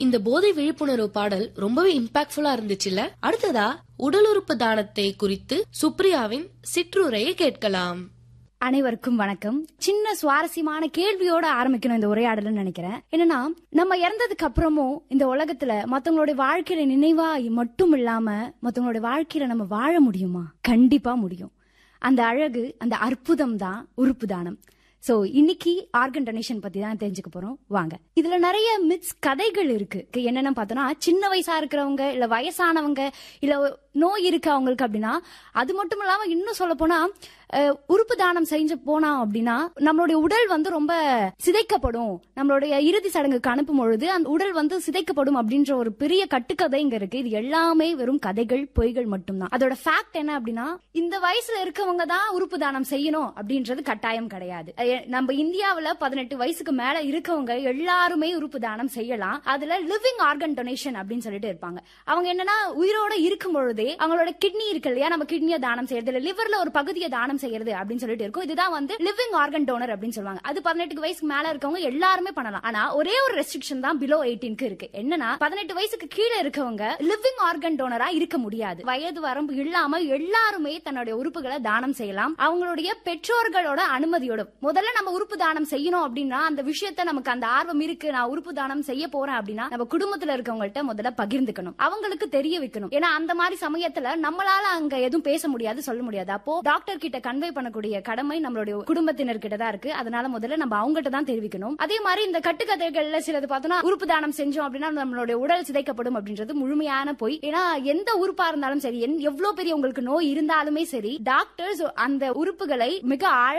இந்த போதை விழிப்புணர்வு பாடல் ரொம்பவே இம்பாக்ட்ஃபுல்லா இருந்துச்சுல்ல அடுத்ததா உடல் உறுப்பு தானத்தை குறித்து சுப்ரியாவின் சிற்றுரையை கேட்கலாம் அனைவருக்கும் வணக்கம் சின்ன சுவாரஸ்யமான கேள்வியோட ஆரம்பிக்கணும் இந்த உரையாடல்னு நினைக்கிறேன் என்னன்னா நம்ம இறந்ததுக்கு அப்புறமும் இந்த உலகத்துல மத்தவங்களுடைய வாழ்க்கையில நினைவா மட்டும் இல்லாம மத்தவங்களுடைய வாழ்க்கையில நம்ம வாழ முடியுமா கண்டிப்பா முடியும் அந்த அழகு அந்த அற்புதம் தான் உறுப்பு தானம் சோ இன்னைக்கு ஆர்கன் டொனேஷன் பத்தி தான் தெரிஞ்சுக்க போறோம் வாங்க இதுல நிறைய மித்ஸ் கதைகள் இருக்கு என்னென்ன பார்த்தோம்னா சின்ன வயசா இருக்கிறவங்க இல்ல வயசானவங்க இல்ல நோய் இருக்கு அவங்களுக்கு அப்படின்னா அது மட்டும் இல்லாம இன்னும் சொல்ல போனா அஹ், உறுப்பு தானம் செஞ்சு போனா அப்படின்னா நம்மளுடைய உடல் வந்து ரொம்ப சிதைக்கப்படும் நம்மளுடைய இறுதி சடங்குக்கு அனுப்பும் பொழுது அந்த உடல் வந்து சிதைக்கப்படும் அப்படின்ற ஒரு பெரிய கட்டுக்கதை இங்க இருக்கு இது எல்லாமே வெறும் கதைகள் பொய்கள் மட்டும்தான் அதோட ஃபேக்ட் என்ன அப்படின்னா இந்த வயசுல இருக்கவங்க தான் உறுப்பு தானம் செய்யணும் அப்படின்றது கட்டாயம் கிடையாது அஹ், நம்ம இந்தியாவுல பதினெட்டு வயசுக்கு மேல இருக்கவங்க எல்லாருமே உறுப்பு தானம் செய்யலாம் அதுல லிவிங் ஆர்கன் டொனேஷன் அப்படின்னு சொல்லிட்டு இருப்பாங்க அவங்க என்னன்னா உயிரோட இருக்கும் பொழுதே அவங்களோட கிட்னி இருக்கு இல்லையா நம்ம கிட்னியை தானம் செய்யறது இல்ல லிவர்ல ஒரு பகுதியை தானம் செய்யறது அப்படின்னு சொல்லிட்டு இருக்கும் இதுதான் வந்து லிவிங் ஆர்கன் டோனர் அப்படின்னு சொல்லுவாங்க அது பதினெட்டு வயசுக்கு மேல இருக்கவங்க எல்லாருமே பண்ணலாம் ஆனா ஒரே ஒரு ரெஸ்ட்ரிக்ஷன் தான் பிலோ எயிட்டீனுக்கு இருக்கு என்னன்னா பதினெட்டு வயசுக்கு கீழே இருக்கவங்க லிவிங் ஆர்கன் டோனரா இருக்க முடியாது வயது வரம்பு இல்லாம எல்லாருமே தன்னுடைய உறுப்புகளை தானம் செய்யலாம் அவங்களுடைய பெற்றோர்களோட அனுமதியோட முதல்ல நம்ம உறுப்பு தானம் செய்யணும் அப்படின்னா அந்த விஷயத்த நமக்கு அந்த ஆர்வம் இருக்கு நான் உறுப்பு தானம் செய்ய போறேன் அப்படின்னா நம்ம குடும்பத்துல இருக்கவங்கள்ட்ட முதல்ல பகிர்ந்துக்கணும் அவங்களுக்கு தெரிய வைக்கணும் ஏன்னா அந்த மாதிரி சமயத்துல நம்மளால அங்க எதுவும் பேச முடியாது சொல்ல முடியாது அப்போ டாக்டர் கிட்ட கன்வே பண்ணக்கூடிய கடமை நம்மளுடைய குடும்பத்தினர் கிட்ட தான் இருக்கு அதனால முதல்ல நம்ம அவங்ககிட்ட தான் தெரிவிக்கணும் அதே மாதிரி இந்த கட்டுக்கதைகள்ல சிலது பார்த்தோம்னா உறுப்பு தானம் செஞ்சோம் அப்படின்னா நம்மளுடைய உடல் சிதைக்கப்படும் அப்படின்றது முழுமையான பொய் ஏன்னா எந்த உறுப்பா இருந்தாலும் சரி என்- எவ்வளவு பெரிய உங்களுக்கு நோய் இருந்தாலுமே சரி டாக்டர்ஸ் அந்த உறுப்புகளை மிக ஆழ